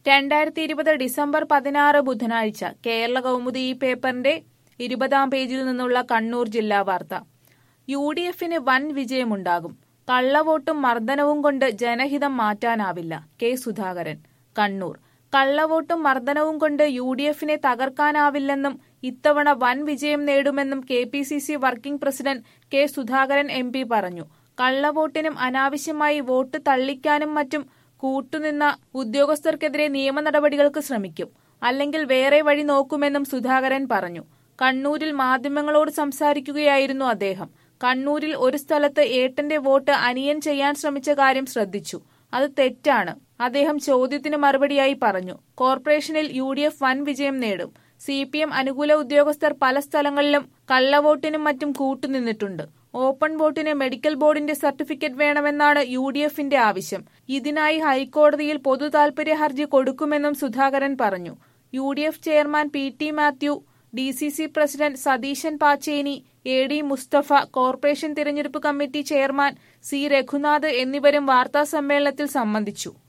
രണ്ടായിരത്തി ഇരുപത് ഡിസംബർ പതിനാറ് ബുധനാഴ്ച കേരള കൗമുദി ഈ പേപ്പറിന്റെ ഇരുപതാം പേജിൽ നിന്നുള്ള കണ്ണൂർ ജില്ലാ വാർത്ത യു ഡി എഫിന് വൻ വിജയമുണ്ടാകും കള്ളവോട്ടും മർദ്ദനവും കൊണ്ട് ജനഹിതം മാറ്റാനാവില്ല കെ സുധാകരൻ കണ്ണൂർ കള്ളവോട്ടും മർദ്ദനവും കൊണ്ട് യു ഡി എഫിനെ തകർക്കാനാവില്ലെന്നും ഇത്തവണ വൻ വിജയം നേടുമെന്നും K P C C working president K Sudhakaran M P പറഞ്ഞു കള്ളവോട്ടിനും അനാവശ്യമായി വോട്ട് തള്ളിക്കാനും മറ്റും കൂട്ടുനിന്ന ഉദ്യോഗസ്ഥർക്കെതിരെ നിയമ നടപടികൾക്ക് ശ്രമിക്കും അല്ലെങ്കിൽ വേറെ വഴി നോക്കുമെന്നും സുധാകരൻ പറഞ്ഞു കണ്ണൂരിൽ മാധ്യമങ്ങളോട് സംസാരിക്കുകയായിരുന്നു അദ്ദേഹം കണ്ണൂരിൽ ഒരു സ്ഥലത്ത് ഏട്ടന്റെ വോട്ട് അനിയൻ ചെയ്യാൻ ശ്രമിച്ച കാര്യം ശ്രദ്ധിച്ചു അത് തെറ്റാണ് അദ്ദേഹം ചോദ്യത്തിന് മറുപടിയായി പറഞ്ഞു കോർപ്പറേഷനിൽ യു ഡി എഫ് വൻ വിജയം നേടും സി പി എം അനുകൂല ഉദ്യോഗസ്ഥർ പല സ്ഥലങ്ങളിലും കള്ളവോട്ടിനും മറ്റും കൂട്ടുനിന്നിട്ടുണ്ട് ഓപ്പൺ വോട്ടിന് മെഡിക്കൽ ബോർഡിന്റെ സർട്ടിഫിക്കറ്റ് വേണമെന്നാണ് യു ഡി എഫിന്റെ ആവശ്യം ഇതിനായി ഹൈക്കോടതിയിൽ പൊതു താൽപര്യ ഹർജി കൊടുക്കുമെന്നും സുധാകരൻ പറഞ്ഞു U D F chairman P T Mathew D C C president Satheesan Pacheni A D Musthafa corporation തിരഞ്ഞെടുപ്പ് കമ്മിറ്റി ചെയർമാൻ സി രഘുനാഥ് എന്നിവരും വാർത്താസമ്മേളനത്തിൽ സംബന്ധിച്ചു